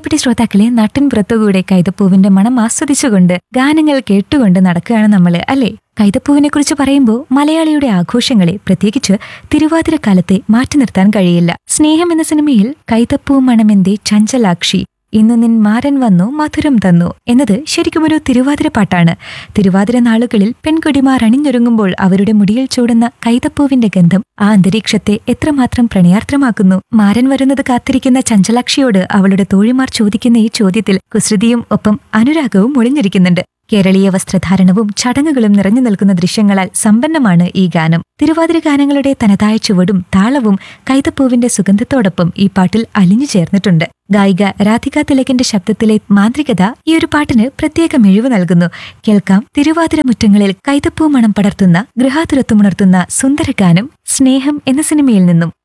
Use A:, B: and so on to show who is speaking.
A: പ്രിയപ്പെട്ട ശ്രോതാക്കളെ നാട്ടിൻ പുറത്തുകൂടെ കൈതപ്പൂവിന്റെ മണം ആസ്വദിച്ചുകൊണ്ട് ഗാനങ്ങൾ കേട്ടുകൊണ്ട് നടക്കുകയാണ് നമ്മള് അല്ലേ കൈതപ്പൂവിനെ കുറിച്ച് പറയുമ്പോൾ മലയാളിയുടെ ആഘോഷങ്ങളെ പ്രത്യേകിച്ച് തിരുവാതിരക്കാലത്തെ മാറ്റി നിർത്താൻ കഴിയില്ല സ്നേഹം എന്ന സിനിമയിൽ കൈതപ്പൂ മണമെന്തേ ചഞ്ചലാക്ഷി ഇന്നു നിൻ മാരൻ വന്നു മധുരം തന്നു എന്നത് ശരിക്കും ഒരു തിരുവാതിര പാട്ടാണ് തിരുവാതിര നാളുകളിൽ പെൺകുടിമാർ അണിഞ്ഞൊരുങ്ങുമ്പോൾ അവരുടെ മുടിയിൽ ചൂടുന്ന കൈതപ്പൂവിന്റെ ഗന്ധം ആ അന്തരീക്ഷത്തെ എത്രമാത്രം പ്രണയാർദ്രമാക്കുന്നു മാരൻ വരുന്നത് കാത്തിരിക്കുന്ന ചഞ്ചലാക്ഷിയോട് അവളുടെ തോഴിമാർ ചോദിക്കുന്ന ഈ ചോദ്യത്തിൽ കുസൃതിയും ഒപ്പം അനുരാഗവും ഒളിഞ്ഞിരിക്കുന്നുണ്ട് കേരളീയ വസ്ത്രധാരണവും ചടങ്ങുകളും നിറഞ്ഞു നിൽക്കുന്ന ദൃശ്യങ്ങളാൽ സമ്പന്നമാണ് ഈ ഗാനം തിരുവാതിര ഗാനങ്ങളുടെ തനതായ ചുവടും താളവും കൈതപ്പൂവിന്റെ സുഗന്ധത്തോടൊപ്പം ഈ പാട്ടിൽ അലിഞ്ഞു ചേർന്നിട്ടുണ്ട് ഗായിക രാധിക തിലകന്റെ ശബ്ദത്തിലെ മാന്ത്രികത ഈ ഒരു പാട്ടിന് പ്രത്യേക മിഴിവ് നൽകുന്നു കേൾക്കാം തിരുവാതിര മുറ്റങ്ങളിൽ കൈതപ്പൂ മണം പടർത്തുന്ന ഗൃഹാതുരത്വമുണർത്തുന്ന സുന്ദരഗാനം സ്നേഹം എന്ന സിനിമയിൽ നിന്നും